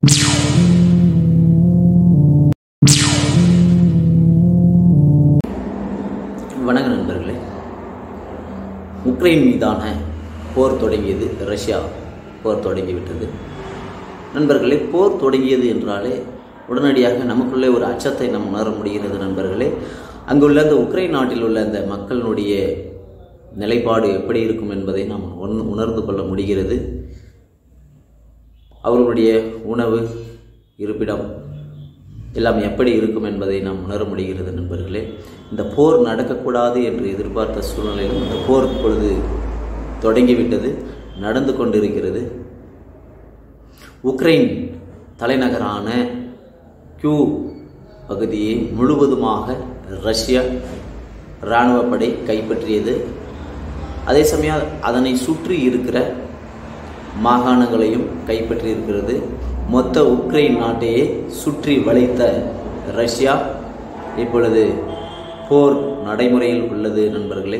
வணக்கம் நண்பர்களே உக்ரைன் மீதான போர் தொடங்கியது ரஷ்யா போர் தொடங்கிவிட்டது நண்பர்களே போர் தொடங்கியது என்றாலே உடனடியாக நமக்குள்ளே ஒரு அச்சத்தை நாம் உணர முடிகிறது நண்பர்களே அங்குள்ள அந்த உக்ரைன் நாட்டில் உள்ள அந்த மக்களினுடைய நிலைப்பாடு எப்படி இருக்கும் என்பதை நாம் உண் உணர்ந்து கொள்ள முடிகிறது அவர்களுடைய உணவு இருப்பிடம் எல்லாம் எப்படி இருக்கும் என்பதை நாம் உணர முடிகிறது நண்பர்களே இந்த போர் நடக்கக்கூடாது என்று எதிர்பார்த்த சூழ்நிலையிலும் இந்த போர் இப்பொழுது தொடங்கிவிட்டது நடந்து கொண்டிருக்கிறது உக்ரைன் தலைநகரான கியூ பகுதியை முழுவதுமாக ரஷ்யா இராணுவப்படை கைப்பற்றியது அதே சமயம் அதனை சுற்றி இருக்கிற மாகாணங்களையும் கைப்பற்றி இருக்கிறது மொத்த உக்ரைன் நாட்டையே சுற்றி வளைத்த ரஷ்யா இப்பொழுது போர் நடைமுறையில் உள்ளது நண்பர்களே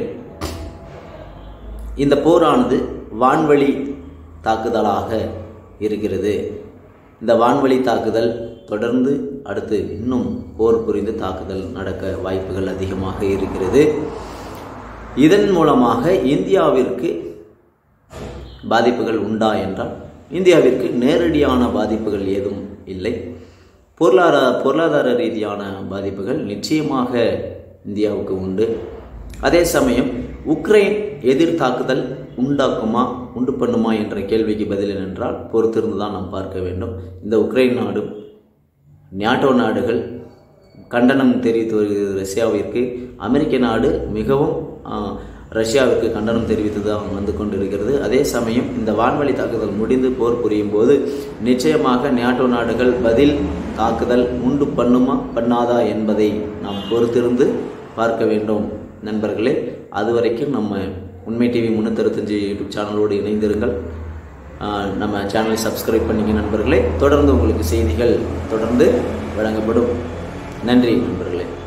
இந்த போரானது வான்வழி தாக்குதலாக இருக்கிறது இந்த வான்வழி தாக்குதல் தொடர்ந்து அடுத்து இன்னும் போர் புரிந்து தாக்குதல் நடக்க வாய்ப்புகள் அதிகமாக இருக்கிறது இதன் மூலமாக இந்தியாவிற்கு பாதிப்புகள் உண்டா என்றால் இந்தியாவிற்கு நேரடியான பாதிப்புகள் ஏதும் இல்லை பொருளாதார பொருளாதார ரீதியான பாதிப்புகள் நிச்சயமாக இந்தியாவுக்கு உண்டு அதே சமயம் உக்ரைன் எதிர் தாக்குதல் உண்டாக்குமா உண்டு பண்ணுமா என்ற கேள்விக்கு பதில் என்றால் பொறுத்திருந்து தான் நாம் பார்க்க வேண்டும் இந்த உக்ரைன் நாடும் நாட்டோ நாடுகள் கண்டனம் தெரிவித்து வருகிறது ரஷ்யாவிற்கு அமெரிக்க நாடு மிகவும் ரஷ்யாவிற்கு கண்டனம் தெரிவித்து தான் வந்து கொண்டிருக்கிறது அதே சமயம் இந்த வான்வழி தாக்குதல் முடிந்து போர் புரியும் போது நிச்சயமாக நேட்டோ நாடுகள் பதில் தாக்குதல் உண்டு பண்ணுமா பண்ணாதா என்பதை நாம் பொறுத்திருந்து பார்க்க வேண்டும் நண்பர்களே அதுவரைக்கும் நம்ம உண்மை டிவி முன்னூத்தறுபத்தஞ்சு யூடியூப் சேனலோடு இணைந்திருங்கள் நம்ம சேனலை சப்ஸ்கிரைப் பண்ணிங்க நண்பர்களே தொடர்ந்து உங்களுக்கு செய்திகள் தொடர்ந்து வழங்கப்படும் நன்றி நண்பர்களே